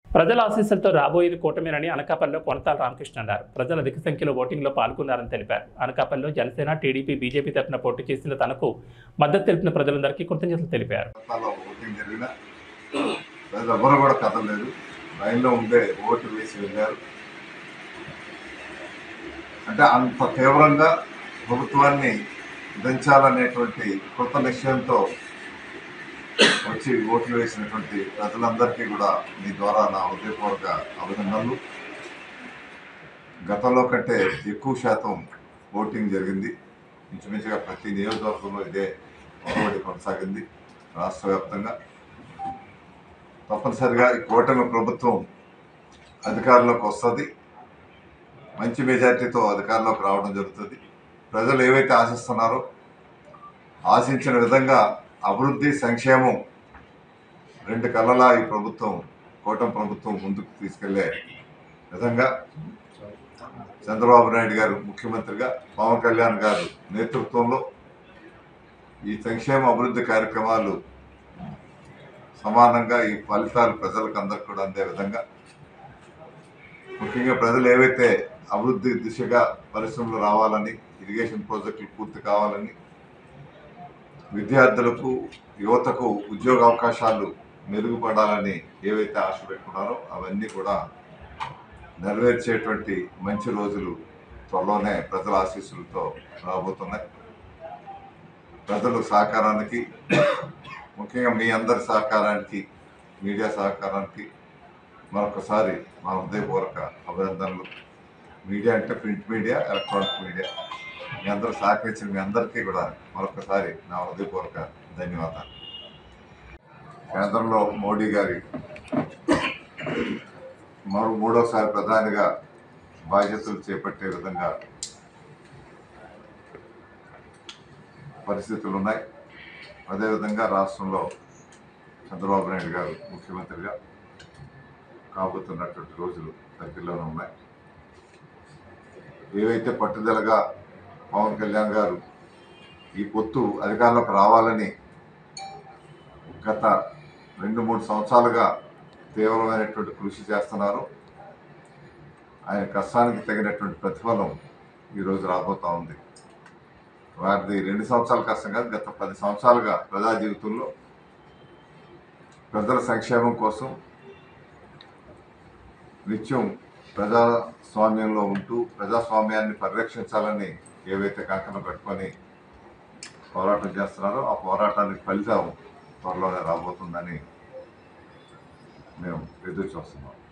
ప్రజల ఆశీస్సులతో రాబోయేది కూటమేనని అనకాపల్లిలో కొనతాల రామకృష్ణ అన్నారు ప్రజలు అధిక సంఖ్యలో ఓటింగ్లో పాల్గొన్నారని తెలిపారు అనకాపల్లిలో జనసేన టీడీపీ బీజేపీ తరఫున పోటీ చేసిన తనకు మద్దతు తెలిపిన ప్రజలందరికీ కృతజ్ఞతలు తెలిపారు ప్రాంతాల్లో ఓటింగ్ జరిగిన ప్రజలు ఎవరు కూడా కదలలేదు లైన్లో ఉండే ఓటు వేసి వెళ్ళారు అంటే అంత తీవ్రంగా ప్రభుత్వాన్ని దించాలనేటువంటి కృత నిశ్చయంతో వచ్చి ఓట్లు వేసినటువంటి ప్రజలందరికీ కూడా మీ ద్వారా నా హృదయపూర్వక అభినందనలు గతంలో కంటే ఎక్కువ శాతం ఓటింగ్ జరిగింది ఇంచుమించుగా ప్రతి నియోజకవర్గంలో ఇదే ఒరవడి కొనసాగింది రాష్ట్ర వ్యాప్తంగా తప్పనిసరిగా ఈ కూటమి ప్రభుత్వం అధికారంలోకి వస్తుంది మంచి మెజార్టీతో అధికారంలోకి రావడం జరుగుతుంది ప్రజలు ఏవైతే ఆశిస్తున్నారో ఆశించిన విధంగా అభివృద్ధి సంక్షేమం రెండు కళ్ళలా ఈ ప్రభుత్వం కూటమి ప్రభుత్వం ముందుకు తీసుకెళ్లే విధంగా చంద్రబాబు నాయుడు గారు ముఖ్యమంత్రిగా పవన్ కళ్యాణ్ గారు నేతృత్వంలో ఈ సంక్షేమ అభివృద్ధి కార్యక్రమాలు సమానంగా ఈ ఫలితాలు ప్రజలకు అందరికి కూడా అందే విధంగా ముఖ్యంగా ప్రజలు ఏవైతే అభివృద్ధి దిశగా పరిశ్రమలు రావాలని ఇరిగేషన్ ప్రాజెక్టులు పూర్తి కావాలని విద్యార్థులకు యువతకు ఉద్యోగ అవకాశాలు మెరుగుపడాలని ఏవైతే ఆశ పెట్టుకున్నారో అవన్నీ కూడా నెరవేర్చేటువంటి మంచి రోజులు త్వరలోనే ప్రజల ఆశీస్సులతో రాబోతున్నాయి ప్రజల సహకారానికి ముఖ్యంగా మీ అందరి సహకారానికి మీడియా సహకారానికి మరొకసారి మా హృదయపూర్వక అభినందనలు మీడియా అంటే ప్రింట్ మీడియా ఎలక్ట్రానిక్ మీడియా మీ అందరూ సహకరించిన మీ అందరికీ కూడా మరొకసారి నా హృదయపూర్వక ధన్యవాదాలు కేంద్రంలో మోడీ గారి మరో మూడోసారి ప్రధానిగా బాధ్యతలు చేపట్టే విధంగా పరిస్థితులు ఉన్నాయి అదేవిధంగా రాష్ట్రంలో చంద్రబాబు నాయుడు గారు ముఖ్యమంత్రిగా కాబోతున్నటువంటి రోజులు దగ్గరలోనే ఉన్నాయి ఏవైతే పట్టుదలగా పవన్ కళ్యాణ్ గారు ఈ పొత్తు అధికారంలోకి రావాలని గత రెండు మూడు సంవత్సరాలుగా తీవ్రమైనటువంటి కృషి చేస్తున్నారు ఆయన కష్టానికి తగినటువంటి ప్రతిఫలం ఈరోజు రాబోతా ఉంది వారిది రెండు సంవత్సరాల కష్టం కాదు గత పది సంవత్సరాలుగా ప్రజా జీవితంలో ప్రజల సంక్షేమం కోసం నిత్యం ప్రజాస్వామ్యంలో ఉంటూ ప్రజాస్వామ్యాన్ని పరిరక్షించాలని ఏవైతే కంకణం కట్టుకొని పోరాటం చేస్తున్నారో ఆ పోరాటానికి ఫలితం త్వరలోనే రాబోతుందని మేము ఎదురు చూస్తున్నాం